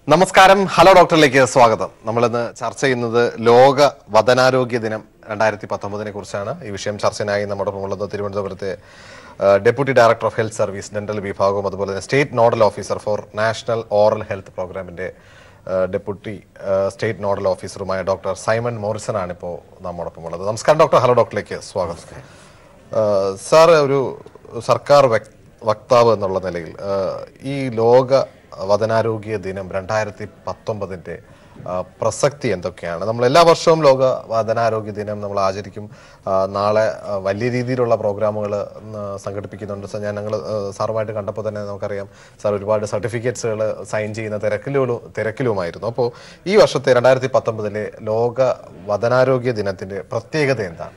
നമസ്കാരം ഹലോ ഡോക്ടറിലേക്ക് സ്വാഗതം നമ്മളിന്ന് ചർച്ച ചെയ്യുന്നത് ലോക വതനാരോഗ്യ ദിനം രണ്ടായിരത്തി പത്തൊമ്പതിനെ കുറിച്ചാണ് ഈ വിഷയം ചർച്ചനായി നമ്മുടെ ഉള്ളത് തിരുവനന്തപുരത്തെ deputy director of health service dental വിഭാഗവും അതുപോലെ തന്നെ state nodal officer for national oral health പ്രോഗ്രാമിന്റെ ഡെപ്യൂട്ടി സ്റ്റേറ്റ് നോഡൽ ഓഫീസറുമായ ഡോക്ടർ സൈമൺ മോറിസൺ ആണ് ഇപ്പോൾ നമ്മോടൊപ്പം ഉള്ളത് നമസ്കാരം ഡോക്ടർ ഹലോ ഡോക്ടറിലേക്ക് സ്വാഗതം സാർ ഒരു സർക്കാർ വക്- വക്താവ് എന്നുള്ള നിലയിൽ ആ, ഈ ലോക വതനാരോഗ്യ ദിനം രണ്ടായിരത്തി പത്തൊമ്പതിൻ്റെ പ്രസക്തി എന്തൊക്കെയാണ് നമ്മൾ എല്ലാ വർഷവും ലോക വതനാരോഗ്യ ദിനം നമ്മൾ ആചരിക്കും ആ, നാളെ ആ, വലിയ രീതിയിലുള്ള പ്രോഗ്രാമുകൾ സംഘടിപ്പിക്കുന്നുണ്ട് സാർ ഞാൻ ഞങ്ങൾ സാറുമായിട്ട് കണ്ടപ്പോൾ തന്നെ നമുക്കറിയാം സാർ ഒരുപാട് സർട്ടിഫിക്കറ്റ്സുകൾ സൈൻ ചെയ്യുന്ന തിരക്കിലും തിരക്കിലുമായിരുന്നു അപ്പോൾ ഈ വർഷത്തെ രണ്ടായിരത്തി പത്തൊമ്പതിലെ ലോക വതനാരോഗ്യ ദിനത്തിൻ്റെ പ്രത്യേകത എന്താണ്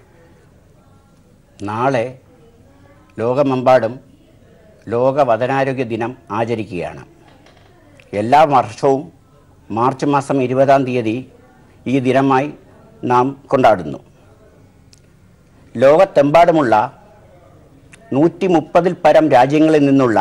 നാളെ ലോകമെമ്പാടും ലോക വതനാരോഗ്യ ദിനം ആചരിക്കുകയാണ് എല്ലാ വർഷവും മാർച്ച് മാസം ഇരുപതാം തീയതി ഈ ദിനമായി നാം കൊണ്ടാടുന്നു ലോകത്തെമ്പാടുമുള്ള നൂറ്റി മുപ്പതിൽ പരം രാജ്യങ്ങളിൽ നിന്നുള്ള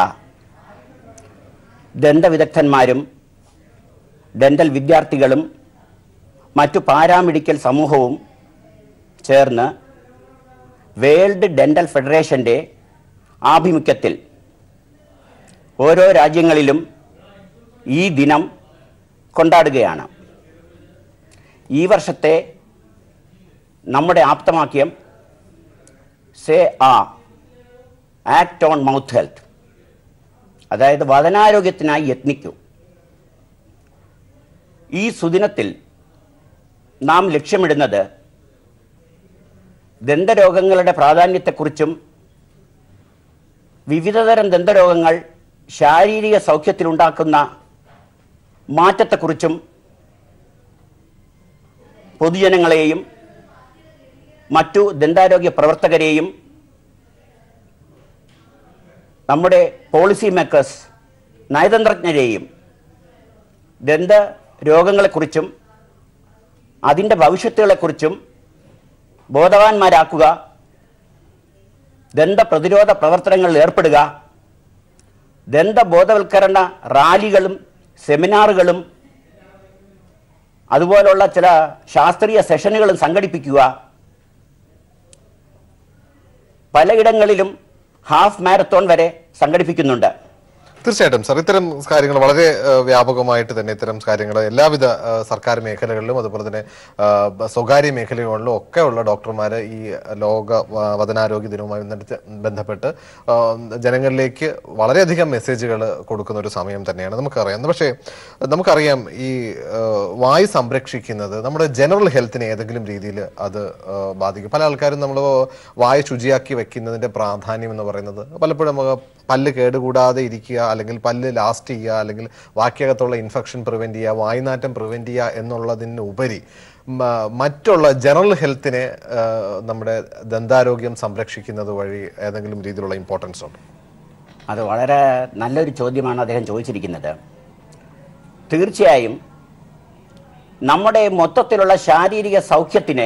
ദന്തവിദഗ്ധന്മാരും ഡെൻ്റൽ വിദ്യാർത്ഥികളും മറ്റു പാരാമെഡിക്കൽ സമൂഹവും ചേർന്ന് വേൾഡ് ഡെൻ്റൽ ഫെഡറേഷൻ്റെ ആഭിമുഖ്യത്തിൽ ഓരോ രാജ്യങ്ങളിലും ഈ ദിനം കൊണ്ടാടുകയാണ് ഈ വർഷത്തെ നമ്മുടെ ആപ്തവാക്യം say ah act on mouth health അതായത് വതനാരോഗ്യത്തിനായി യത്നിക്കൂ ഈ സുദിനത്തിൽ നാം ലക്ഷ്യമിടുന്നത് ദന്തരോഗങ്ങളുടെ പ്രാധാന്യത്തെക്കുറിച്ചും വിവിധതരം ദന്തരോഗങ്ങൾ ശാരീരിക സൗഖ്യത്തിലുണ്ടാക്കുന്ന മാറ്റത്തെക്കുറിച്ചും പൊതുജനങ്ങളെയും മറ്റു ദന്താരോഗ്യ പ്രവർത്തകരെയും നമ്മുടെ പോളിസി മേക്കേഴ്സ് നയതന്ത്രജ്ഞരെയും ദന്ത രോഗങ്ങളെക്കുറിച്ചും അതിൻ്റെ ഭവിഷ്യത്തുകളെക്കുറിച്ചും ബോധവാന്മാരാക്കുക ദന്ത പ്രതിരോധ പ്രവർത്തനങ്ങളിൽ ഏർപ്പെടുക ദന്ത ബോധവൽക്കരണ റാലികളും സെമിനാറുകളും അതുപോലുള്ള ചില ശാസ്ത്രീയ സെഷനുകളും സംഘടിപ്പിക്കുക പലയിടങ്ങളിലും ഹാഫ് മാരത്തോൺ വരെ സംഘടിപ്പിക്കുന്നുണ്ട് തീർച്ചയായിട്ടും സർ ഇത്തരം കാര്യങ്ങൾ വളരെ ആ, വ്യാപകമായിട്ട് തന്നെ ഇത്തരം കാര്യങ്ങൾ എല്ലാവിധ ആ, സർക്കാർ മേഖലകളിലും അതുപോലെ തന്നെ ആ, ബ- സ്വകാര്യ മേഖലകളിലും ഒക്കെ ഉള്ള ഡോക്ടർമാർ ഈ ലോക വ- വതനാരോഗ്യ ദിനവുമായി ബന്ധപ്പെട്ട് ബന്ധപ്പെട്ട് ആ, ജനങ്ങളിലേക്ക് വളരെയധികം മെസ്സേജുകൾ കൊടുക്കുന്ന ഒരു സമയം തന്നെയാണ് നമുക്കറിയാം പക്ഷേ നമുക്കറിയാം ഈ ആ, വായു സംരക്ഷിക്കുന്നത് നമ്മുടെ ജനറൽ ഹെൽത്തിനെ ഏതെങ്കിലും രീതിയിൽ അത് ആ, ബാധിക്കും പല ആൾക്കാരും നമ്മൾ വായു ശുചിയാക്കി വെക്കുന്നതിന്റെ പ്രാധാന്യം എന്ന് പറയുന്നത് പലപ്പോഴും നമുക്ക് പല്ല് കേടുകൂടാതെ ഇരിക്കുക അല്ലെങ്കിൽ പല്ല് ലാസ്റ്റ് ചെയ്യുക അല്ലെങ്കിൽ വാക്യകത്തുള്ള ഇൻഫെക്ഷൻ പ്രിവെന്റ് ചെയ്യുക വായുനാറ്റം പ്രിവെന്റ് ചെയ്യുക എന്നുള്ളതിന് ഉപരി മ- മറ്റുള്ള ജനറൽ ഹെൽത്തിനെ ആ, നമ്മുടെ ദന്താരോഗ്യം സംരക്ഷിക്കുന്നത് വഴി ഏതെങ്കിലും രീതിയിലുള്ള ഇമ്പോർട്ടൻസ് ഉണ്ട് അത് വളരെ നല്ലൊരു ചോദ്യമാണ് അദ്ദേഹം ചോദിച്ചിരിക്കുന്നത് തീർച്ചയായും നമ്മുടെ മൊത്തത്തിലുള്ള ശാരീരിക സൗഖ്യത്തിനെ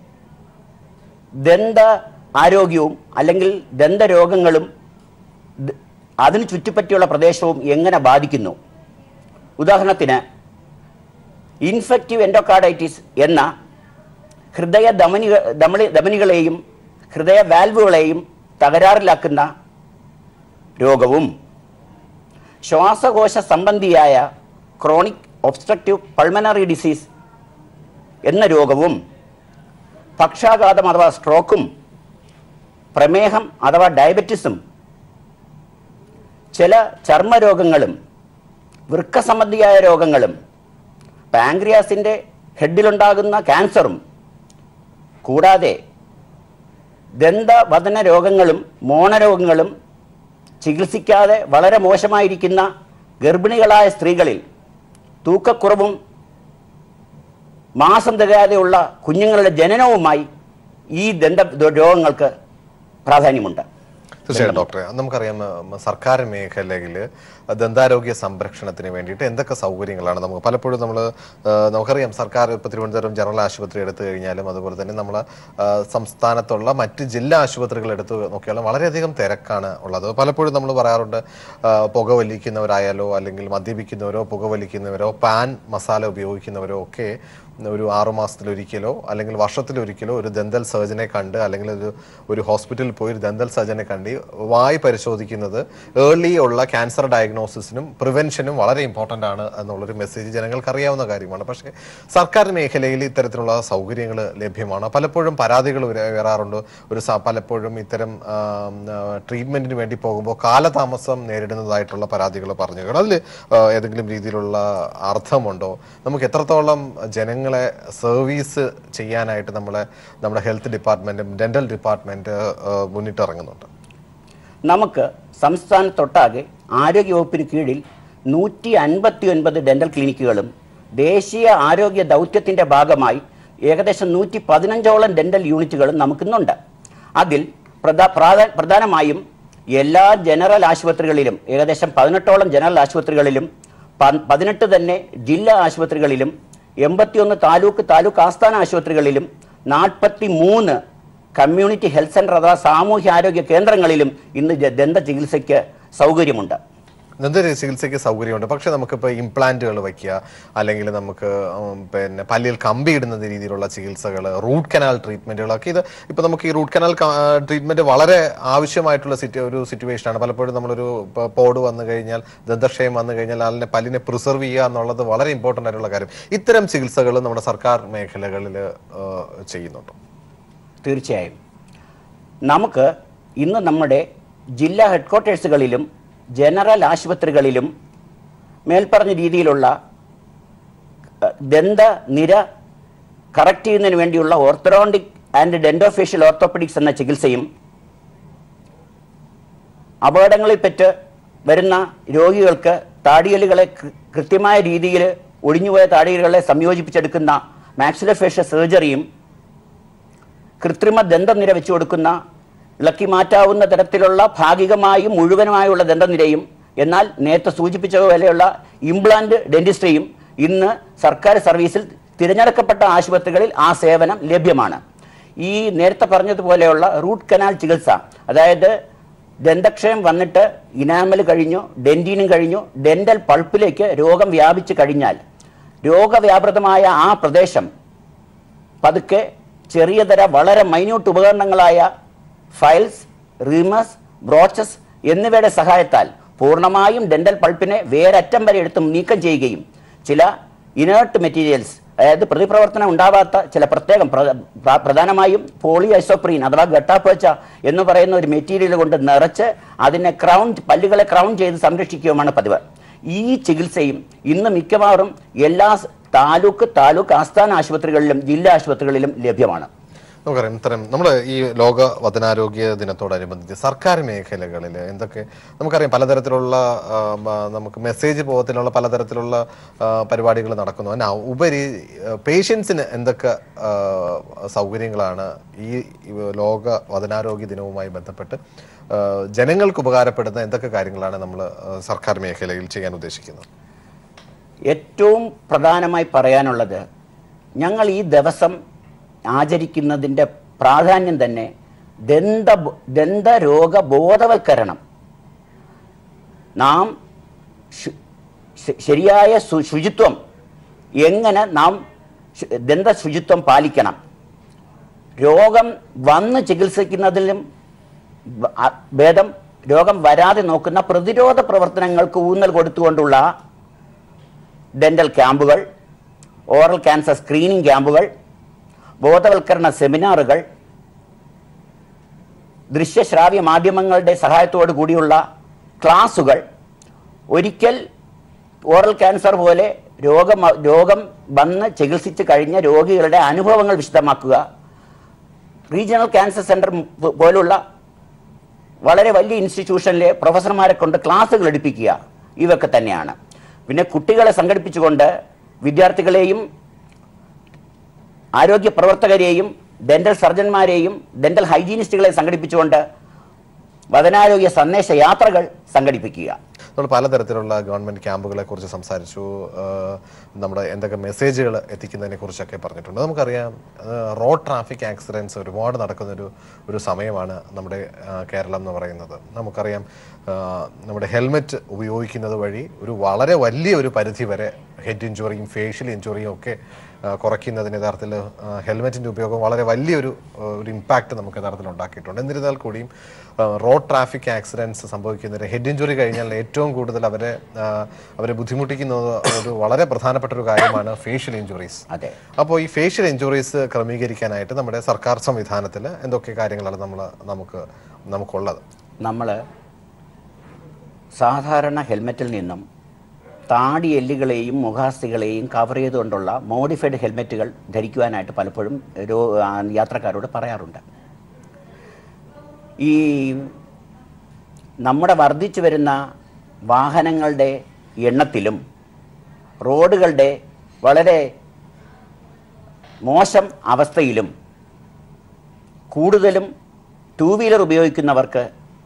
ദന്ത ആരോഗ്യവും അല്ലെങ്കിൽ ദന്തരോഗങ്ങളും ദ- അതിന് ചുറ്റിപ്പറ്റിയുള്ള പ്രദേശവും എങ്ങനെ ബാധിക്കുന്നു ഉദാഹരണത്തിന് ഇൻഫെക്റ്റീവ് എൻഡോകാർഡൈറ്റിസ് എന്ന ഹൃദയ ധമനി ധമനി ധമനികളെയും ഹൃദയ വാൽവുകളെയും തകരാറിലാക്കുന്ന രോഗവും ശ്വാസകോശ സംബന്ധിയായ ക്രോണിക് ഒബ്സ്ട്രക്റ്റീവ് പൾമനറി ഡിസീസ് എന്ന രോഗവും പക്ഷാഘാതം അഥവാ സ്ട്രോക്കും പ്രമേഹം അഥവാ ഡയബറ്റിസും ചില ചർമ്മരോഗങ്ങളും വൃക്ക സംബന്ധിയായ രോഗങ്ങളും പാങ്ക്രിയാസിൻ്റെ ഹെഡിലുണ്ടാകുന്ന ക്യാൻസറും കൂടാതെ ദന്തവദന രോഗങ്ങളും മോണരോഗങ്ങളും ചികിത്സിക്കാതെ വളരെ മോശമായിരിക്കുന്ന ഗർഭിണികളായ സ്ത്രീകളിൽ തൂക്കക്കുറവും മാസം തികയാതെയുള്ള കുഞ്ഞുങ്ങളുടെ ജനനവുമായി ഈ ദന്ത രോഗങ്ങൾക്ക് പ്രാധാന്യമുണ്ട് തീർച്ചയായും ഡോക്ടറെ നമുക്കറിയാം ഉം, സർക്കാർ മേഖലയിൽ ദന്താരോഗ്യ സംരക്ഷണത്തിന് വേണ്ടിയിട്ട് എന്തൊക്കെ സൗകര്യങ്ങളാണ് നമുക്ക് പലപ്പോഴും നമ്മൾ നമുക്കറിയാം സർക്കാർ ഇപ്പോൾ തിരുവനന്തപുരം ജനറൽ ആശുപത്രി എടുത്തു കഴിഞ്ഞാലും അതുപോലെ തന്നെ നമ്മൾ സംസ്ഥാനത്തുള്ള മറ്റ് ജില്ലാ ആശുപത്രികൾ എടുത്ത് നോക്കിയാലും വളരെയധികം തിരക്കാണ് ഉള്ളത് പലപ്പോഴും നമ്മൾ പറയാറുണ്ട് ആ, പുകവലിക്കുന്നവരായാലോ അല്ലെങ്കിൽ മദ്യപിക്കുന്നവരോ പുകവലിക്കുന്നവരോ പാൻ മസാല ഉപയോഗിക്കുന്നവരോ ഒക്കെ ഒരു ആറു മാസത്തിലൊരിക്കലോ അല്ലെങ്കിൽ വർഷത്തിലൊരിക്കലോ ഒരു ദന്തൽ സർജനെ കണ്ട് അല്ലെങ്കിൽ ഒരു ഒരു ഹോസ്പിറ്റലിൽ പോയി ഒരു ദന്തൽ സർജനെ കണ്ട് വായി പരിശോധിക്കുന്നത് ഏർലി ഉള്ള ക്യാൻസർ ഡയഗ്നോസിസിനും പ്രിവെൻഷനും വളരെ ഇമ്പോർട്ടൻ്റ് ആണ് എന്നുള്ളൊരു മെസ്സേജ് ജനങ്ങൾക്ക് അറിയാവുന്ന കാര്യമാണ് പക്ഷേ സർക്കാർ മേഖലയിൽ ഇത്തരത്തിലുള്ള സൗകര്യങ്ങൾ ലഭ്യമാണ് പലപ്പോഴും പരാതികൾ ഉയര- ഉയരാറുണ്ട് ഒരു സ- പലപ്പോഴും ഇത്തരം ട്രീറ്റ്മെന്റിന് വേണ്ടി പോകുമ്പോൾ കാലതാമസം നേരിടുന്നതായിട്ടുള്ള പരാതികൾ പറഞ്ഞു കേട്ടോ അതിൽ ഏതെങ്കിലും രീതിയിലുള്ള അർത്ഥമുണ്ടോ നമുക്ക് എത്രത്തോളം ജനങ്ങളെ സർവീസ് ചെയ്യാനായിട്ട് നമ്മളെ നമ്മുടെ ഹെൽത്ത് ഡിപ്പാർട്ട്മെന്റും ഡെന്റൽ ഡിപ്പാർട്ട്മെന്റ് മുന്നിട്ടിറങ്ങുന്നുണ്ട് നമുക്ക് സംസ്ഥാനത്തൊട്ടാകെ ആരോഗ്യവകുപ്പിന് കീഴിൽ നൂറ്റി അൻപത്തി ഒൻപത് ഡെന്റൽ ക്ലിനിക്കുകളും ദേശീയ ആരോഗ്യ ദൗത്യത്തിന്റെ ഭാഗമായി ഏകദേശം നൂറ്റി പതിനഞ്ചോളം ഡെന്റൽ യൂണിറ്റുകളും നമുക്കിന്നുണ്ട് അതിൽ പ്രധാ പ്രാധാ- പ്രധാനമായും എല്ലാ ജനറൽ ആശുപത്രികളിലും ഏകദേശം പതിനെട്ടോളം ജനറൽ ആശുപത്രികളിലും പ- പതിനെട്ട് തന്നെ ജില്ലാ ആശുപത്രികളിലും എൺപത്തിയൊന്ന് താലൂക്ക് താലൂക്ക് ആസ്ഥാന ആശുപത്രികളിലും നാൽപ്പത്തി മൂന്ന് കമ്മ്യൂണിറ്റി ഹെൽത്ത് സെന്റർ അഥവാ സാമൂഹ്യ ആരോഗ്യ കേന്ദ്രങ്ങളിലും ഇന്ന് ജ- ദന്ത ചികിത്സയ്ക്ക് സൗകര്യമുണ്ട് ദന്ത ചികിത്സയ്ക്ക് സൗകര്യമുണ്ട് പക്ഷെ നമുക്കിപ്പോൾ ഇംപ്ലാന്റുകൾ വയ്ക്കുക അല്ലെങ്കിൽ നമുക്ക് ഉം, പിന്നെ പല്ലിൽ കമ്പി ഇടുന്ന രീതിയിലുള്ള ചികിത്സകൾ റൂട്ട് കനാൽ ട്രീറ്റ്മെന്റുകളൊക്കെ ഇത് ഇപ്പൊ നമുക്ക് ഈ റൂട്ട് കനാൽ ട്രീറ്റ്മെന്റ് വളരെ ആവശ്യമായിട്ടുള്ള സിറ്റു ഒരു സിറ്റുവേഷൻ ആണ് പലപ്പോഴും നമ്മളൊരു പ- പോട് വന്നു കഴിഞ്ഞാൽ ദന്തക്ഷയം വന്നു കഴിഞ്ഞാൽ അതിനെ പല്ലിനെ പ്രിസർവ് ചെയ്യുക എന്നുള്ളത് വളരെ ഇമ്പോർട്ടൻ്റ് ആയിട്ടുള്ള കാര്യം ഇത്തരം ചികിത്സകൾ നമ്മുടെ സർക്കാർ മേഖലകളിൽ ചെയ്യുന്നുണ്ട് തീർച്ചയായും നമുക്ക് ഇന്ന് നമ്മുടെ ജില്ലാ ഹെഡ്ക്വാർട്ടേഴ്സുകളിലും ജനറൽ ആശുപത്രികളിലും മേൽപ്പറഞ്ഞ രീതിയിലുള്ള അഹ്, ദന്ത നിര കറക്റ്റ് ചെയ്യുന്നതിന് വേണ്ടിയുള്ള ഓർത്തഡോണ്ടിക് ആൻഡ് ഡെൻഡോഫേഷ്യൽ ഓർത്തോപെഡിക്സ് എന്ന ചികിത്സയും അപകടങ്ങളിൽ പെറ്റ് വരുന്ന രോഗികൾക്ക് താടിയലുകളെ കൃ- കൃത്യമായ രീതിയിൽ ഒടിഞ്ഞുപോയ താടിയലുകളെ സംയോജിപ്പിച്ചെടുക്കുന്ന മാക്സിലോഫേഷ്യൽ സർജറിയും കൃത്രിമ ദന്തനിര വെച്ചു കൊടുക്കുന്ന ഇളക്കി മാറ്റാവുന്ന തരത്തിലുള്ള ഭാഗികമായും മുഴുവനുമായുള്ള ദന്തനിരയും എന്നാൽ നേരത്തെ സൂചിപ്പിച്ച പോലെയുള്ള ഇംപ്ലാന്റ് ഡെന്റിസ്ട്രിയും ഇന്ന് സർക്കാർ സർവീസിൽ തിരഞ്ഞെടുക്കപ്പെട്ട ആശുപത്രികളിൽ ആ സേവനം ലഭ്യമാണ് ഈ നേരത്തെ പറഞ്ഞതുപോലെയുള്ള റൂട്ട് കനാൽ ചികിത്സ അതായത് ദന്തക്ഷയം വന്നിട്ട് ഇനാമൽ കഴിഞ്ഞു ഡെന്റീനും കഴിഞ്ഞു ഡെന്റൽ പൾപ്പിലേക്ക് രോഗം വ്യാപിച്ചു കഴിഞ്ഞാൽ രോഗവ്യാപൃതമായ ആ പ്രദേശം പതുക്കെ ചെറിയ തര വളരെ മൈന്യൂട്ട് ഉപകരണങ്ങളായ ഫയൽസ് റീമസ് ബ്രോച്ചസ് എന്നിവയുടെ സഹായത്താൽ പൂർണ്ണമായും ഡെന്റൽ പൾപ്പിനെ വേരറ്റം വരെ എടുത്ത് നീക്കം ചെയ്യുകയും ചില ഇനേർട്ട് മെറ്റീരിയൽസ് അതായത് പ്രതിപ്രവർത്തനം ഉണ്ടാവാത്ത ചില പ്രത്യേകം പ്ര- പ്ര- പ്രധാനമായും പോളി ഐസോപ്രീൻ അഥവാ ഗട്ടാപ്പേച്ച എന്ന് പറയുന്ന ഒരു മെറ്റീരിയൽ കൊണ്ട് നിറച്ച് അതിനെ ക്രൗൺ പല്ലുകളെ ക്രൗൺ ചെയ്ത് സംരക്ഷിക്കുകയുമാണ് പതിവ് ഈ ചികിത്സയും ഇന്ന് മിക്കവാറും എല്ലാ സ് താലൂക്ക് താലൂക്ക് ആസ്ഥാന ആശുപത്രികളിലും ജില്ലാ ആശുപത്രികളിലും ലഭ്യമാണ് നമുക്കറിയാം ഇത്തരം നമ്മൾ ഈ ലോക വതനാരോഗ്യ ദിനത്തോടനുബന്ധിച്ച് സർക്കാർ മേഖലകളിൽ എന്തൊക്കെ നമുക്കറിയാം പലതരത്തിലുള്ള ആ, മ, നമുക്ക് മെസ്സേജ് പോകത്തിലുള്ള പലതരത്തിലുള്ള പരിപാടികൾ നടക്കുന്നു അതിന് ഉപരി പേഷ്യൻസിന് എന്തൊക്കെ ആ, സൗകര്യങ്ങളാണ് ഈ ഈ ലോക വതനാരോഗ്യ ദിനവുമായി ബന്ധപ്പെട്ട് ആ, ജനങ്ങൾക്ക് ഉപകാരപ്പെടുന്ന എന്തൊക്കെ കാര്യങ്ങളാണ് നമ്മൾ സർക്കാർ മേഖലയിൽ ചെയ്യാൻ ഉദ്ദേശിക്കുന്നത് ഏറ്റവും പ്രധാനമായി പറയാനുള്ളത് ഞങ്ങൾ ഈ ദിവസം ആചരിക്കുന്നതിൻ്റെ പ്രാധാന്യം തന്നെ ദന്ത ദന്തരോഗ ബോധവൽക്കരണം നാം ശു- ശ- ശരിയായ ശു- ശുചിത്വം എങ്ങനെ നാം ശു- ദന്ത ശുചിത്വം പാലിക്കണം രോഗം വന്ന് ചികിത്സിക്കുന്നതിലും ഭ- അ- ഭേദം രോഗം വരാതെ നോക്കുന്ന പ്രതിരോധ പ്രവർത്തനങ്ങൾക്ക് ഊന്നൽ കൊടുത്തുകൊണ്ടുള്ള ഡെന്റൽ ക്യാമ്പുകൾ ഓറൽ ക്യാൻസർ സ്ക്രീനിംഗ് ക്യാമ്പുകൾ ബോധവൽക്കരണ സെമിനാറുകൾ ദൃശ്യശ്രാവ്യ മാധ്യമങ്ങളുടെ സഹായത്തോടു കൂടിയുള്ള ക്ലാസുകൾ ഒരിക്കൽ ഓറൽ ക്യാൻസർ പോലെ രോഗം രോഗം വന്ന് ചികിത്സിച്ച് കഴിഞ്ഞ രോഗികളുടെ അനുഭവങ്ങൾ വിശദമാക്കുക റീജിയണൽ ക്യാൻസർ സെന്റർ പോ- പോലുള്ള വളരെ വലിയ ഇൻസ്റ്റിറ്റ്യൂഷനിലെ പ്രൊഫസർമാരെ കൊണ്ട് ക്ലാസ്സുകൾ എടുപ്പിക്കുക ഇവയൊക്കെ തന്നെയാണ് പിന്നെ കുട്ടികളെ സംഘടിപ്പിച്ചുകൊണ്ട് വിദ്യാർത്ഥികളെയും ആരോഗ്യ പ്രവർത്തകരെയും ഡെന്റൽ സർജന്മാരെയും ഡെന്റൽ ഹൈജീനിസ്റ്റുകളെ സംഘടിപ്പിച്ചുകൊണ്ട് വതനാരോഗ്യ സന്ദേശ യാത്രകൾ സംഘടിപ്പിക്കുക നമ്മൾ പലതരത്തിലുള്ള ഗവൺമെന്റ് ക്യാമ്പുകളെ കുറിച്ച് സംസാരിച്ചു ആഹ് നമ്മുടെ എന്തൊക്കെ മെസ്സേജുകൾ എത്തിക്കുന്നതിനെ കുറിച്ചൊക്കെ പറഞ്ഞിട്ടുണ്ട് നമുക്കറിയാം ആഹ് റോഡ് ട്രാഫിക് ആക്സിഡൻസ് ഒരുപാട് നടക്കുന്ന ഒരു ഒരു സമയമാണ് നമ്മുടെ ആഹ് കേരളം എന്ന് പറയുന്നത് നമുക്കറിയാം ആഹ് നമ്മുടെ ഹെൽമെറ്റ് ഉപയോഗിക്കുന്നത് വഴി ഒരു വളരെ വലിയ ഒരു പരിധി വരെ ഹെഡ് ഇഞ്ചുറിയും ഫേഷ്യൽ ഇഞ്ചുറിയും ഒക്കെ ആഹ് കുറയ്ക്കുന്നതിന് യഥാർത്ഥത്തിൽ ആഹ് ഹെൽമെറ്റിന്റെ ഉപയോഗം വളരെ വലിയൊരു ആഹ് ഒരു ഇമ്പാക്റ്റ് നമുക്ക് യഥാർത്ഥത്തിൽ ഉണ്ടാക്കിയിട്ടുണ്ട് എന്നിരുന്നാൽ കൂടിയും ആഹ് റോഡ് ട്രാഫിക് ആക്സിഡൻസ് സംഭവിക്കുന്നതിന് ഹെഡ് ഇഞ്ചുറി കഴിഞ്ഞാൽ ഏറ്റവും കൂടുതൽ അവരെ ആഹ് അവരെ ബുദ്ധിമുട്ടിക്കുന്നത് ഒരു വളരെ പ്രധാനപ്പെട്ട ഒരു കാര്യമാണ് ഫേഷ്യൽ ഇഞ്ചുറീസ് അതെ അപ്പോൾ ഈ ഫേഷ്യൽ ഇഞ്ചുറീസ് ക്രമീകരിക്കാനായിട്ട് നമ്മുടെ സർക്കാർ സംവിധാനത്തിൽ എന്തൊക്കെ കാര്യങ്ങളാണ് നമ്മൾ നമുക്ക് നമുക്കുള്ളത് നമ്മൾ സാധാരണ ഹെൽമെറ്റിൽ നിന്നും താടി എല്ലുകളെയും മുഖാസ്തികളെയും കവർ ചെയ്തുകൊണ്ടുള്ള മോഡിഫൈഡ് ഹെൽമെറ്റുകൾ ധരിക്കുവാനായിട്ട് പലപ്പോഴും രോ ആ, യാത്രക്കാരോട് പറയാറുണ്ട് ഈ നമ്മുടെ വർദ്ധിച്ചു വരുന്ന വാഹനങ്ങളുടെ എണ്ണത്തിലും റോഡുകളുടെ വളരെ മോശം അവസ്ഥയിലും കൂടുതലും ടൂ വീലർ ഉപയോഗിക്കുന്നവർക്ക്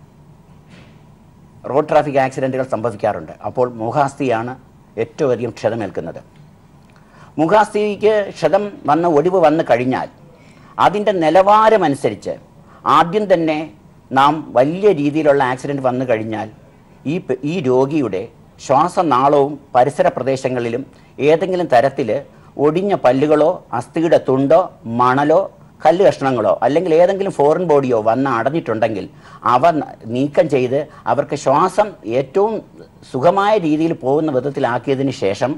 റോഡ് ട്രാഫിക് ആക്സിഡൻറ്റുകൾ സംഭവിക്കാറുണ്ട് അപ്പോൾ മുഖാസ്ഥിയാണ് ഏറ്റവും അധികം ക്ഷതമേൽക്കുന്നത് മുഖാസ്ഥിക്ക് ക്ഷതം വന്ന് ഒടിവ് വന്നു കഴിഞ്ഞാൽ അതിൻ്റെ നിലവാരമനുസരിച്ച് ആദ്യം തന്നെ നാം വലിയ രീതിയിലുള്ള ആക്സിഡൻറ്റ് വന്നു കഴിഞ്ഞാൽ ഈ പ- ഈ രോഗിയുടെ ശ്വാസനാളവും പരിസര പ്രദേശങ്ങളിലും ഏതെങ്കിലും തരത്തിൽ ഒടിഞ്ഞ പല്ലുകളോ അസ്ഥിയുടെ തുണ്ടോ മണലോ കല്ല് കഷ്ണങ്ങളോ അല്ലെങ്കിൽ ഏതെങ്കിലും ഫോറിൻ ബോഡിയോ വന്ന് അടഞ്ഞിട്ടുണ്ടെങ്കിൽ അവ ന- നീക്കം ചെയ്ത് അവർക്ക് ശ്വാസം ഏറ്റവും സുഖമായ രീതിയിൽ പോകുന്ന വിധത്തിലാക്കിയതിന് ശേഷം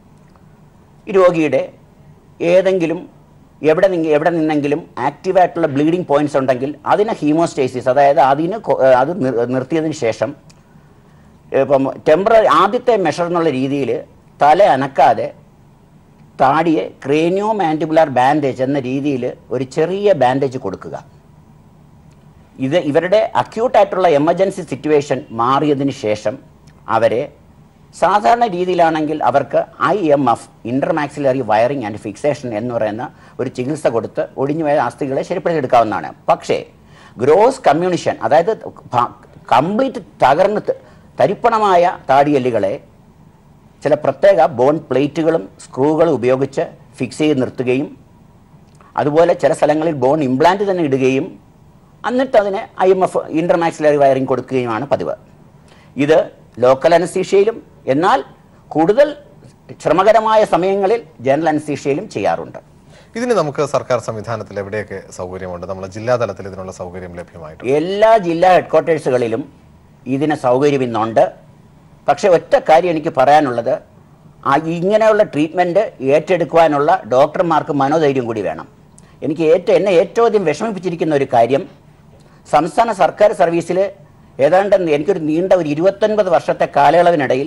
ഈ രോഗിയുടെ ഏതെങ്കിലും എവിടെ നിന്ന് എവിടെ നിന്നെങ്കിലും ആക്റ്റീവായിട്ടുള്ള ബ്ലീഡിംഗ് പോയിന്റ്സ് ഉണ്ടെങ്കിൽ അതിന് ഹീമോസ്റ്റേസിസ് അതായത് അതിന് കൊ- ഏഹ് അത് നിർ- നിർത്തിയതിന് ശേഷം ഇപ്പം ടെമ്പററി ആദ്യത്തെ മെഷർ എന്നുള്ള രീതിയിൽ തല അനക്കാതെ താടിയെ ക്രേനിയോ മാൻഡിബുലാർ ബാൻഡേജ് എന്ന രീതിയിൽ ഒരു ചെറിയ ബാൻഡേജ് കൊടുക്കുക ഇത് ഇവരുടെ അക്യൂട്ടായിട്ടുള്ള എമർജൻസി സിറ്റുവേഷൻ മാറിയതിന് ശേഷം അവരെ സാധാരണ രീതിയിലാണെങ്കിൽ അവർക്ക് I M F intermaxillary wiring and fixation എന്ന് പറയുന്ന ഒരു ചികിത്സ കൊടുത്ത് ഒടിഞ്ഞുപോയ അസ്ഥികളെ ശരിപ്പെടുത്തിയെടുക്കാവുന്നതാണ് പക്ഷേ ഗ്രോസ് കമ്മ്യൂണിഷൻ അതായത് കംപ്ലീറ്റ് തകർന്ന് ത- തരിപ്പണമായ താടിയെല്ലുകളെ ചില പ്രത്യേക ബോൺ പ്ലേറ്റുകളും സ്ക്രൂകളും ഉപയോഗിച്ച് ഫിക്സ് ചെയ്ത് നിർത്തുകയും അതുപോലെ ചില സ്ഥലങ്ങളിൽ ബോൺ ഇംപ്ലാന്റ് തന്നെ ഇടുകയും എന്നിട്ട് അതിന് I M F intermaxillary wiring കൊടുക്കുകയുമാണ് പതിവ് ഇത് ലോക്കൽ അനസ്തീഷ്യയിലും എന്നാൽ കൂടുതൽ ശ്രമകരമായ സമയങ്ങളിൽ ജനറൽ അനസ്തീഷ്യയിലും ചെയ്യാറുണ്ട് ഇതിന് നമുക്ക് സർക്കാർ സംവിധാനത്തിൽ എവിടെയൊക്കെ സൗകര്യമുണ്ട് നമ്മളെ ജില്ലാ തലത്തിൽ ഇതിനുള്ള സൗകര്യം ലഭ്യമായിട്ടുണ്ട് എല്ലാ ജില്ലാ ഹെഡ്ക്വാർട്ടേഴ്സുകളിലും ഇതിന് സൗകര്യം ഇന്നുണ്ട് പക്ഷേ ഒറ്റ കാര്യം എനിക്ക് പറയാനുള്ളത് ആ ഇങ്ങനെയുള്ള ട്രീറ്റ്മെൻറ്റ് ഏറ്റെടുക്കുവാനുള്ള ഡോക്ടർമാർക്ക് മനോധൈര്യം കൂടി വേണം എനിക്ക് ഏറ്റവും എന്നെ ഏറ്റവും അധികം വിഷമിപ്പിച്ചിരിക്കുന്ന ഒരു കാര്യം സംസ്ഥാന സർക്കാർ സർവീസിൽ ഏതാണ്ട് എനിക്കൊരു നീണ്ട ഒരു ഇരുപത്തൊൻപത് വർഷത്തെ കാലയളവിനിടയിൽ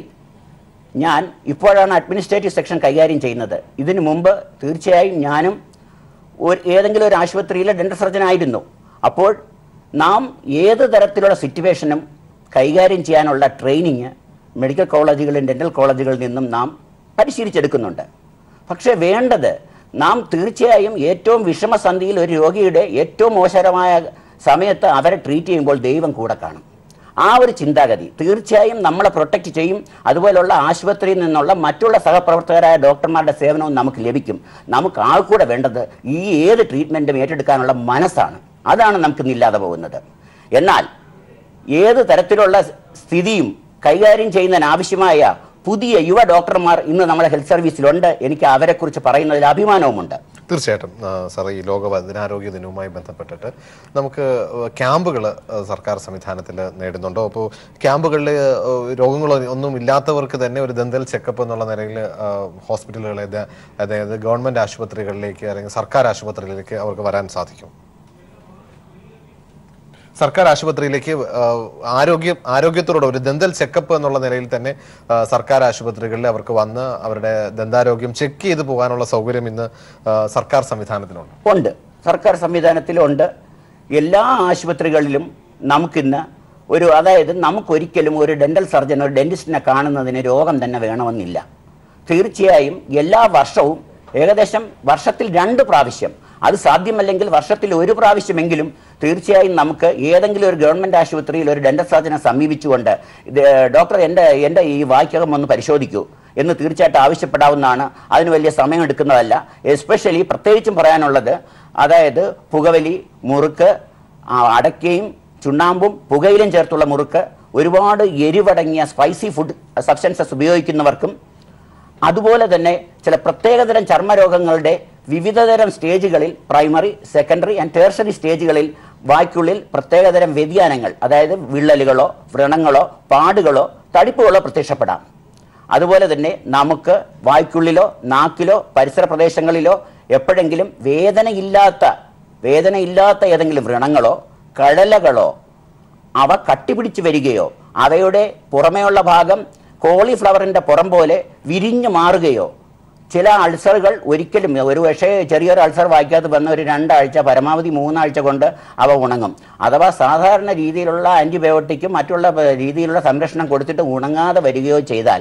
ഞാൻ ഇപ്പോഴാണ് അഡ്മിനിസ്ട്രേറ്റീവ് സെക്ഷൻ കൈകാര്യം ചെയ്യുന്നത് ഇതിനു മുമ്പ് തീർച്ചയായും ഞാനും ഒരു ഏതെങ്കിലും ഒരു ആശുപത്രിയിലെ ഡെന്റൽ സർജൻ ആയിരുന്നു അപ്പോൾ നാം ഏത് തരത്തിലുള്ള സിറ്റുവേഷനും കൈകാര്യം ചെയ്യാനുള്ള ട്രെയിനിങ് മെഡിക്കൽ കോളേജുകളിലും ഡെന്റൽ കോളേജുകളിൽ നിന്നും നാം പരിശീലിച്ചെടുക്കുന്നുണ്ട് പക്ഷേ വേണ്ടത് നാം തീർച്ചയായും ഏറ്റവും വിഷമസന്ധിയിൽ ഒരു രോഗിയുടെ ഏറ്റവും മോശകരമായ സമയത്ത് അവരെ ട്രീറ്റ് ചെയ്യുമ്പോൾ ദൈവം കൂടെ കാണും ആ ഒരു ചിന്താഗതി തീർച്ചയായും നമ്മളെ പ്രൊട്ടക്റ്റ് ചെയ്യും അതുപോലുള്ള ആശുപത്രിയിൽ നിന്നുള്ള മറ്റുള്ള സഹപ്രവർത്തകരായ ഡോക്ടർമാരുടെ സേവനവും നമുക്ക് ലഭിക്കും നമുക്ക് ആൾക്കൂടെ വേണ്ടത് ഈ ഏത് ട്രീറ്റ്മെൻറ്റും ഏറ്റെടുക്കാനുള്ള മനസ്സാണ് അതാണ് നമുക്ക് ഇല്ലാതെ പോകുന്നത് എന്നാൽ ഏത് തരത്തിലുള്ള സ്ഥിതിയും കൈകാര്യം ചെയ്യുന്നതിന് ആവശ്യമായ പുതിയ യുവ ഡോക്ടർമാർ ഇന്ന് നമ്മുടെ ഹെൽത്ത് സർവീസിലുണ്ട് എനിക്ക് അവരെക്കുറിച്ച് പറയുന്നതിൽ അഭിമാനവുമുണ്ട് തീർച്ചയായിട്ടും ആ, സാർ ഈ ലോക വന്ദനാരോഗ്യ ദിനവുമായി ബന്ധപ്പെട്ടിട്ട് നമുക്ക് ക്യാമ്പുകൾ സർക്കാർ സംവിധാനത്തിൽ നേടുന്നുണ്ടോ അപ്പോൾ ക്യാമ്പുകളിൽ രോഗങ്ങളോ ഒന്നും ഇല്ലാത്തവർക്ക് തന്നെ ഒരു ദന്തൽ ചെക്കപ്പ് എന്നുള്ള നിലയിൽ ഹോസ്പിറ്റലുകളെ ദ- അതായത് ഗവൺമെന്റ് ആശുപത്രികളിലേക്ക് അല്ലെങ്കിൽ സർക്കാർ ആശുപത്രികളിലേക്ക് അവർക്ക് വരാൻ സാധിക്കും സർക്കാർ ആശുപത്രിയിലേക്ക് ആ, ആരോഗ്യം ആരോഗ്യത്തോടെ ഒരു ദന്തൽ ചെക്കപ്പ് എന്നുള്ള നിലയിൽ തന്നെ ആ, സർക്കാർ ആശുപത്രികളിൽ അവർക്ക് വന്ന് അവരുടെ ദന്താരോഗ്യം ചെക്ക് ചെയ്ത് പോകാനുള്ള സൗകര്യം ഇന്ന് ആ, സർക്കാർ സംവിധാനത്തിലുണ്ട് ഉണ്ട് സർക്കാർ സംവിധാനത്തിലുണ്ട് എല്ലാ ആശുപത്രികളിലും നമുക്കിന്ന് ഒരു അതായത് നമുക്കൊരിക്കലും ഒരു ഡെന്റൽ സർജൻ ഒരു ഡെന്റിസ്റ്റിനെ കാണുന്നതിന് രോഗം തന്നെ വേണമെന്നില്ല തീർച്ചയായും എല്ലാ വർഷവും ഏകദേശം വർഷത്തിൽ രണ്ട് പ്രാവശ്യം അത് സാധ്യമല്ലെങ്കിൽ വർഷത്തിൽ ഒരു പ്രാവശ്യമെങ്കിലും തീർച്ചയായും നമുക്ക് ഏതെങ്കിലും ഒരു ഗവൺമെന്റ് ആശുപത്രിയിൽ ഒരു ഡെന്റൽ സർജനെ സമീപിച്ചുകൊണ്ട് ഇത് ഡോക്ടർ എൻ്റെ എൻ്റെ ഈ വായ്ക്കകം ഒന്ന് പരിശോധിക്കൂ എന്ന് തീർച്ചയായിട്ടും ആവശ്യപ്പെടാവുന്നതാണ് അതിന് വലിയ സമയം എടുക്കുന്നതല്ല എസ്പെഷ്യലി പ്രത്യേകിച്ചും പറയാനുള്ളത് അതായത് പുകവലി മുറുക്ക് ആ, അടയ്ക്കയും ചുണ്ണാമ്പും പുകയിലും ചേർത്തുള്ള മുറുക്ക് ഒരുപാട് എരിവടങ്ങിയ സ്പൈസി ഫുഡ് സബ്സ്റ്റൻസസ് ഉപയോഗിക്കുന്നവർക്കും അതുപോലെ തന്നെ ചില പ്രത്യേകതരം ചർമ്മരോഗങ്ങളുടെ വിവിധതരം സ്റ്റേജുകളിൽ പ്രൈമറി സെക്കൻഡറി ആൻഡ് ടേർഷറി സ്റ്റേജുകളിൽ വായ്ക്കുള്ളിൽ പ്രത്യേകതരം വ്യതിയാനങ്ങൾ അതായത് വിള്ളലുകളോ വ്രണങ്ങളോ പാടുകളോ തടിപ്പുകളോ പ്രത്യക്ഷപ്പെടാം അതുപോലെ തന്നെ നമുക്ക് വായ്ക്കുള്ളിലോ നാക്കിലോ പരിസര പ്രദേശങ്ങളിലോ എപ്പോഴെങ്കിലും വേദനയില്ലാത്ത വേദനയില്ലാത്ത ഏതെങ്കിലും വ്രണങ്ങളോ കഴലകളോ അവ കട്ടിപിടിച്ച് വരികയോ അവയുടെ പുറമേയുള്ള ഭാഗം കോളിഫ്ലവറിന്റെ പുറം പോലെ വിരിഞ്ഞു മാറുകയോ ചില അൾസറുകൾ ഒരിക്കലും ഒരു പക്ഷേ ചെറിയൊരു അൾസർ വായിക്കാതെ വന്ന ഒരു രണ്ടാഴ്ച പരമാവധി മൂന്നാഴ്ച കൊണ്ട് അവ ഉണങ്ങും അഥവാ സാധാരണ രീതിയിലുള്ള ആന്റിബയോട്ടിക്കും മറ്റുള്ള പ- രീതിയിലുള്ള സംരക്ഷണം കൊടുത്തിട്ട് ഉണങ്ങാതെ വരികയോ ചെയ്താൽ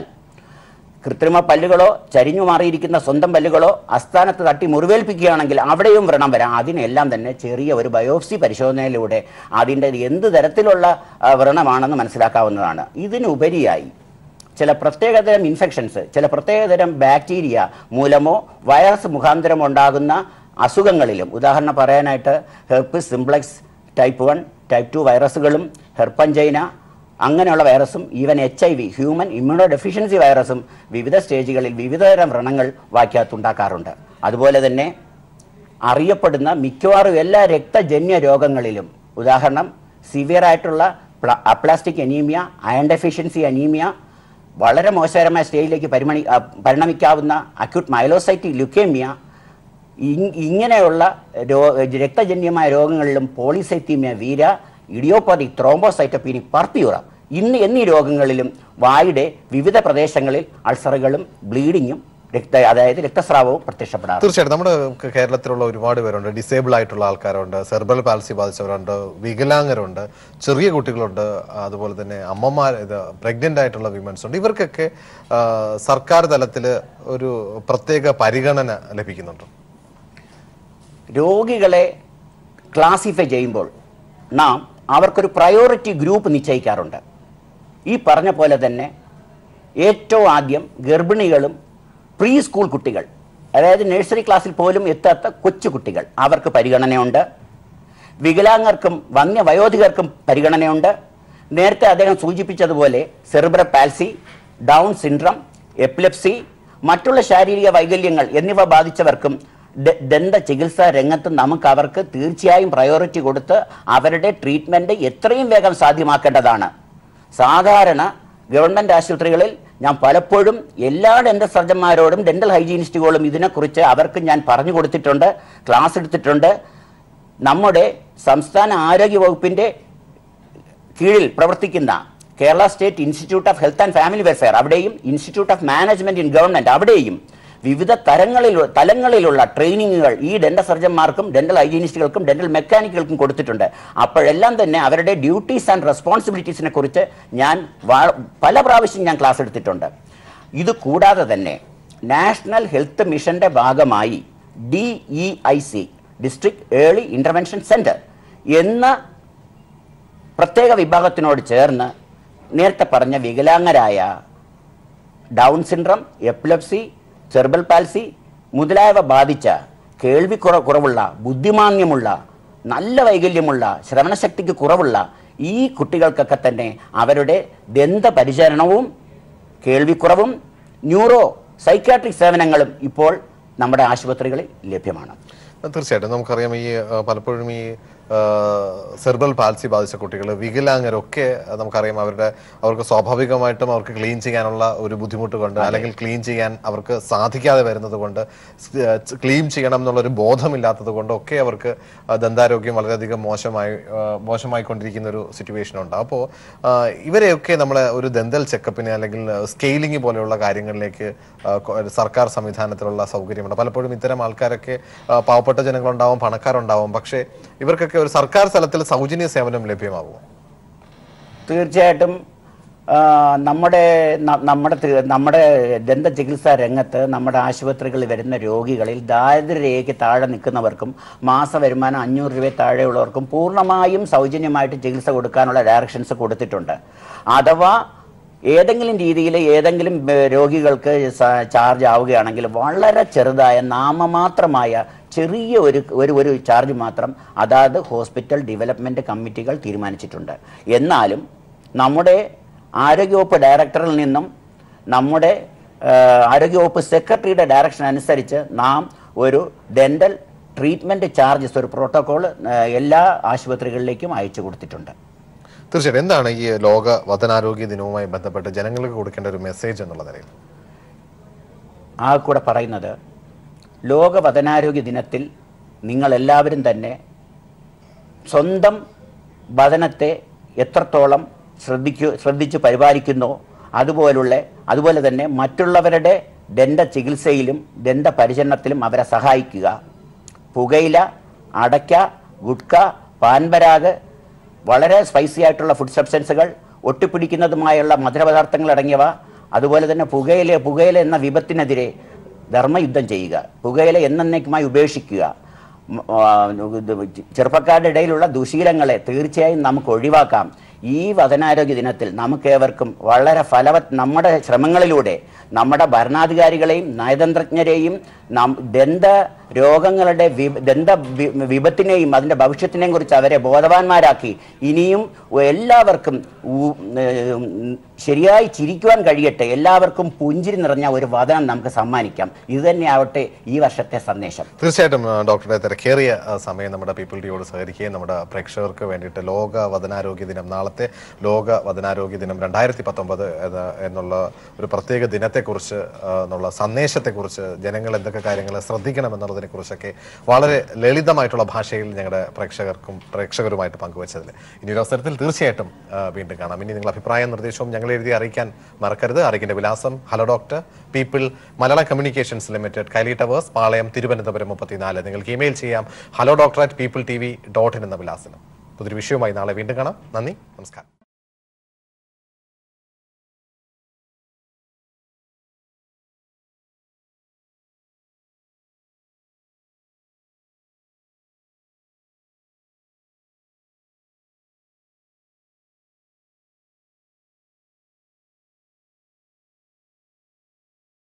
കൃത്രിമ പല്ലുകളോ ചരിഞ്ഞു മാറിയിരിക്കുന്ന സ്വന്തം പല്ലുകളോ അസ്ഥാനത്ത് തട്ടി മുറിവേൽപ്പിക്കുകയാണെങ്കിൽ അവിടെയും വ്രണം വരാം അതിനെല്ലാം തന്നെ ചെറിയ ഒരു ബയോപ്സി പരിശോധനയിലൂടെ അതിൻ്റെ എന്ത് തരത്തിലുള്ള ആ, വ്രണമാണെന്ന് മനസ്സിലാക്കാവുന്നതാണ് ഇതിനുപരിയായി ചില പ്രത്യേകതരം ഇൻഫെക്ഷൻസ് ചില പ്രത്യേകതരം ബാക്ടീരിയ മൂലമോ വൈറസ് മുഖാന്തരം ഉണ്ടാകുന്ന അസുഖങ്ങളിലും ഉദാഹരണം പറയാനായിട്ട് herpes simplex type one type two വൈറസുകളും ഹെർപ്പഞ്ചൈന അങ്ങനെയുള്ള വൈറസും even H I V human immunodeficiency വൈറസും വിവിധ സ്റ്റേജുകളിൽ വിവിധതരം വ്രണങ്ങൾ വാക്യത്തുണ്ടാക്കാറുണ്ട് അതുപോലെ തന്നെ അറിയപ്പെടുന്ന മിക്കവാറും എല്ലാ രക്തജന്യ രോഗങ്ങളിലും ഉദാഹരണം സിവിയർ ആയിട്ടുള്ള aplastic anaemia iron deficiency anaemia വളരെ മോശകരമായ സ്റ്റേജിലേക്ക് പരിമണി അ, പരിണമിക്കാവുന്ന അക്യൂട്ട് മൈലോസൈറ്റിക് ലുക്കേമിയ ഇ- ഇങ്ങനെയുള്ള രോ രക്തജന്യമായ രോഗങ്ങളിലും പോളിസൈത്തീമിയ വീര ഇഡിയോപ്പതി ത്രോംബോസൈറ്റോപീനി പർപ്പിയൂറ ഇന്ന് എന്നീ രോഗങ്ങളിലും വായുടെ വിവിധ പ്രദേശങ്ങളിൽ അൾസറുകളും ബ്ലീഡിങ്ങും രക്ത അതായത് രക്തസ്രാവവും പ്രത്യക്ഷപ്പെടാറുണ്ട് തീർച്ചയായിട്ടും നമ്മുടെ കേ- കേരളത്തിലുള്ള ഒരുപാട് പേരുണ്ട് ഡിസേബിൾ ആയിട്ടുള്ള ആൾക്കാരുണ്ട് സെർബൽ പാൽസി ബാധിച്ചവരുണ്ട് വികലാംഗരുണ്ട് ചെറിയ കുട്ടികളുണ്ട് അതുപോലെ തന്നെ അമ്മമാർ ഇത് പ്രഗ്നന്റ് ആയിട്ടുള്ള വിമൻസ് ഉണ്ട് ഇവർക്കൊക്കെ ആ, സർക്കാർ തലത്തിൽ ഒരു പ്രത്യേക പരിഗണന ലഭിക്കുന്നുണ്ട് രോഗികളെ ക്ലാസിഫൈ ചെയ്യുമ്പോൾ നാം അവർക്കൊരു പ്രയോറിറ്റി ഗ്രൂപ്പ് നിശ്ചയിക്കാറുണ്ട് ഈ പറഞ്ഞ പോലെ തന്നെ ഏറ്റവും ആദ്യം ഗർഭിണികളും പ്രീ സ്കൂൾ കുട്ടികൾ അതായത് നഴ്സറി ക്ലാസ്സിൽ പോലും എത്താത്ത കൊച്ചു കുട്ടികൾ അവർക്ക് പരിഗണനയുണ്ട് വികലാംഗർക്കും വന്യവയോധികർക്കും പരിഗണനയുണ്ട് നേരത്തെ അദ്ദേഹം സൂചിപ്പിച്ചതുപോലെ cerebral palsy Down syndrome epilepsy മറ്റുള്ള ശാരീരിക വൈകല്യങ്ങൾ എന്നിവ ബാധിച്ചവർക്കും ദ- ദന്ത ചികിത്സാ രംഗത്ത് നമുക്ക് അവർക്ക് തീർച്ചയായും പ്രയോറിറ്റി കൊടുത്ത് അവരുടെ ട്രീറ്റ്മെന്റ് എത്രയും വേഗം സാധ്യമാക്കേണ്ടതാണ് സാധാരണ ഗവൺമെന്റ് ആശുപത്രികളിൽ ഞാൻ പലപ്പോഴും എല്ലാ ഡെന്റൽ സർജന്മാരോടും ഡെന്റൽ ഹൈജീനിസ്റ്റുകളും ഇതിനെക്കുറിച്ച് അവർക്ക് ഞാൻ പറഞ്ഞു കൊടുത്തിട്ടുണ്ട് ക്ലാസ് എടുത്തിട്ടുണ്ട് നമ്മുടെ സംസ്ഥാന ആരോഗ്യ വകുപ്പിന്റെ കീഴിൽ പ്രവർത്തിക്കുന്ന Kerala state institute of health and family welfare അവിടെയും institute of management in government അവിടെയും വിവിധ തരങ്ങളിൽ തലങ്ങളിലുള്ള ട്രെയിനിങ്ങുകൾ ഈ ഡെന്റൽ സർജന്മാർക്കും ഡെന്റൽ ഹൈജീനിസ്റ്റുകൾക്കും ഡെന്റൽ മെക്കാനിക്കുകൾക്കും കൊടുത്തിട്ടുണ്ട് അപ്പോഴെല്ലാം തന്നെ അവരുടെ ഡ്യൂട്ടീസ് ആൻഡ് റെസ്പോൺസിബിലിറ്റീസിനെ കുറിച്ച് ഞാൻ വാ- പല പ്രാവശ്യം ഞാൻ ക്ലാസ് എടുത്തിട്ടുണ്ട് ഇത് കൂടാതെ തന്നെ നാഷണൽ ഹെൽത്ത് മിഷന്റെ ഭാഗമായി D E I C district early intervention centre എന്ന പ്രത്യേക വിഭാഗത്തിനോട് ചേർന്ന് നേരത്തെ പറഞ്ഞ വികലാംഗരായ Down syndrome epilepsy cerebral palsy മുതലായവ ബാധിച്ച കേൾവി കുറ കുറവുള്ള ബുദ്ധിമാന്യമുള്ള നല്ല വൈകല്യമുള്ള ശ്രവണശക്തിക്ക് കുറവുള്ള ഈ കുട്ടികൾക്കൊക്കെ തന്നെ അവരുടെ ദന്തപരിചരണവും കേൾവിക്കുറവും ന്യൂറോ സൈക്കാട്രിക് സേവനങ്ങളും ഇപ്പോൾ നമ്മുടെ ആശുപത്രികളിൽ ലഭ്യമാണ് തീർച്ചയായിട്ടും നമുക്കറിയാം ഈ ആ, പലപ്പോഴും ഈ സെർബൽ പാൽസി ബാധിച്ച കുട്ടികൾ വികലാംഗരൊക്കെ നമുക്കറിയാം അവരുടെ അവർക്ക് സ്വാഭാവികമായിട്ടും അവർക്ക് ക്ലീൻ ചെയ്യാനുള്ള ഒരു ബുദ്ധിമുട്ട് കൊണ്ട് അല്ലെങ്കിൽ ക്ലീൻ ചെയ്യാൻ അവർക്ക് സാധിക്കാതെ വരുന്നത് കൊണ്ട് ക്ലീൻ ചെയ്യണം എന്നുള്ളൊരു ബോധമില്ലാത്തത് കൊണ്ടൊക്കെ അവർക്ക് ആ, ദന്താരോഗ്യം വളരെയധികം മോശമായി ആ, മോശമായിക്കൊണ്ടിരിക്കുന്ന ഒരു സിറ്റുവേഷൻ ഉണ്ട് അപ്പോൾ ഇവരെയൊക്കെ നമ്മൾ ഒരു ദന്തൽ ചെക്കപ്പിന് അല്ലെങ്കിൽ സ്കെയിലിംഗ് പോലെയുള്ള കാര്യങ്ങളിലേക്ക് ആ, കൊ- സർക്കാർ സംവിധാനത്തിലുള്ള സൗകര്യമുണ്ട് പലപ്പോഴും ഇത്തരം ആൾക്കാരൊക്കെ ആ, പാവപ്പെട്ട ജനങ്ങളുണ്ടാവും പണക്കാരുണ്ടാവും പക്ഷേ ഇവർക്കൊക്കെ ഒരു സർക്കാർ തലത്തിൽ സൗജന്യ സേവനം ലഭ്യമാകുമോ തീർച്ചയായിട്ടും ആ, നമ്മുടെ ന- നമ്മുടെ തി- നമ്മുടെ ദന്ത ചികിത്സാ രംഗത്ത് നമ്മുടെ ആശുപത്രികളിൽ വരുന്ന രോഗികളിൽ ദാരിദ്ര്യരേഖയ്ക്ക് താഴെ നിൽക്കുന്നവർക്കും മാസ വരുമാനം അഞ്ഞൂറ് രൂപ താഴെയുള്ളവർക്കും പൂർണ്ണമായും സൗജന്യമായിട്ട് ചികിത്സ കൊടുക്കാനുള്ള ഡയറക്ഷൻസ് കൊടുത്തിട്ടുണ്ട് അഥവാ ഏതെങ്കിലും രീതിയിൽ ഏതെങ്കിലും ഏ, രോഗികൾക്ക് സ- ചാർജ് ആവുകയാണെങ്കിൽ വളരെ ചെറുതായ നാമമാത്രമായ ചെറിയ ഒരു ഒരു ഒരു ചാർജ് മാത്രം അതാത് ഹോസ്പിറ്റൽ ഡെവലപ്മെൻറ്റ് കമ്മിറ്റികൾ തീരുമാനിച്ചിട്ടുണ്ട് എന്നാലും നമ്മുടെ ആരോഗ്യവകുപ്പ് ഡയറക്ടറിൽ നിന്നും നമ്മുടെ ആ, ആരോഗ്യവകുപ്പ് സെക്രട്ടറിയുടെ ഡയറക്ഷൻ അനുസരിച്ച് നാം ഒരു ഡെൻ്റൽ ട്രീറ്റ്മെൻറ്റ് ചാർജസ് ഒരു പ്രോട്ടോകോൾ എല്ലാ ആശുപത്രികളിലേക്കും അയച്ചു കൊടുത്തിട്ടുണ്ട് തീർച്ചയായിട്ടും എന്താണ് ഈ ലോക വതനാരോഗ്യ ദിനവുമായി ബന്ധപ്പെട്ട് ജനങ്ങൾക്ക് കൊടുക്കേണ്ട ഒരു മെസ്സേജ് എന്നുള്ള നിലയിൽ ആ കൂടെ പറയുന്നത് ലോക വതനാരോഗ്യ ദിനത്തിൽ നിങ്ങളെല്ലാവരും തന്നെ സ്വന്തം വതനത്തെ എത്രത്തോളം ശ്രദ്ധിക്കു ശ്രദ്ധിച്ച് പരിപാലിക്കുന്നോ അതുപോലുള്ള അതുപോലെ തന്നെ മറ്റുള്ളവരുടെ ദന്ത ചികിത്സയിലും ദന്ത പരിചരണത്തിലും അവരെ സഹായിക്കുക പുകയില അടയ്ക്ക ഗുഡ്ക പാൻപരാഗ് വളരെ സ്പൈസി ആയിട്ടുള്ള ഫുഡ് സബ്സ്റ്റൻസുകൾ ഒട്ടിപ്പിടിക്കുന്നതുമായുള്ള മധുരപദാർത്ഥങ്ങൾ അടങ്ങിയവ അതുപോലെ തന്നെ പുകയില പുകയില എന്ന വിപത്തിനെതിരെ ധർമ്മയുദ്ധം ചെയ്യുക പുകയില എന്നേക്കുമായി ഉപേക്ഷിക്കുക ഉം, ആ, ഇത് ചെറുപ്പക്കാരുടെ ഇടയിലുള്ള ദുശീലങ്ങളെ തീർച്ചയായും നമുക്ക് ഒഴിവാക്കാം ഈ വതനാരോഗ്യ ദിനത്തിൽ നമുക്കേവർക്കും വളരെ ഫലവത് നമ്മുടെ ശ്രമങ്ങളിലൂടെ നമ്മുടെ ഭരണാധികാരികളെയും നയതന്ത്രജ്ഞരെയും നാം ദന്ത രോഗങ്ങളുടെ വി- ദന്ത വി- വിപത്തിനെയും അതിൻ്റെ ഭവിഷ്യത്തിനെയും കുറിച്ച് അവരെ ബോധവാന്മാരാക്കി ഇനിയും എല്ലാവർക്കും ഉ- ഏം, ശരിയായി ചിരിക്കുവാൻ കഴിയട്ടെ എല്ലാവർക്കും പുഞ്ചിരി നിറഞ്ഞ ഒരു വതനം നമുക്ക് സമ്മാനിക്കാം ഇത് തന്നെയാവട്ടെ ഈ വർഷത്തെ സന്ദേശം തീർച്ചയായിട്ടും ആ, ഡോക്ടറുടെ തിരക്കേറിയ ആ, സമയം നമ്മുടെ പീപ്പിൾ ടിയോട് സഹകരിക്കുകയും നമ്മുടെ പ്രേക്ഷകർക്ക് വേണ്ടിയിട്ട് ലോക വതനാരോഗ്യ ദിനം നാളത്തെ ലോക വതനാരോഗ്യ ദിനം രണ്ടായിരത്തി പത്തൊമ്പത് എന്നുള്ള ഒരു പ്രത്യേക ദിനത്തെക്കുറിച്ച് ആ, എന്നുള്ള സന്ദേശത്തെക്കുറിച്ച് ജനങ്ങൾ എന്തൊക്കെ കാര്യങ്ങൾ ശ്രദ്ധിക്കണം എന്നുള്ളതിനെ കുറിച്ചൊക്കെ വളരെ ലളിതമായിട്ടുള്ള ഭാഷയിൽ ഞങ്ങളുടെ പ്രേക്ഷകർക്കും പ്രേക്ഷകരുമായിട്ട് പങ്കുവച്ചതിൽ ഇനി ഒരു അവസരത്തിൽ തീർച്ചയായിട്ടും ആ, വീണ്ടും കാണാം ഇനി നിങ്ങൾ അഭിപ്രായം നിർദ്ദേശവും ഞങ്ങൾ എഴുതി അറിയിക്കാൻ മറക്കരുത് അറിയിക്കേണ്ട വിലാസം hello doctor people Malayalam communications limited Kaili towers Palayam Thiruvananthapuram മുപ്പത്തിനാല് നിങ്ങൾക്ക് ഇമെയിൽ ചെയ്യാം hello doctor at people T V dot in എന്ന വിലാസനം പുതിയൊരു വിഷയവുമായി നാളെ വീണ്ടും കാണാം നന്ദി നമസ്കാരം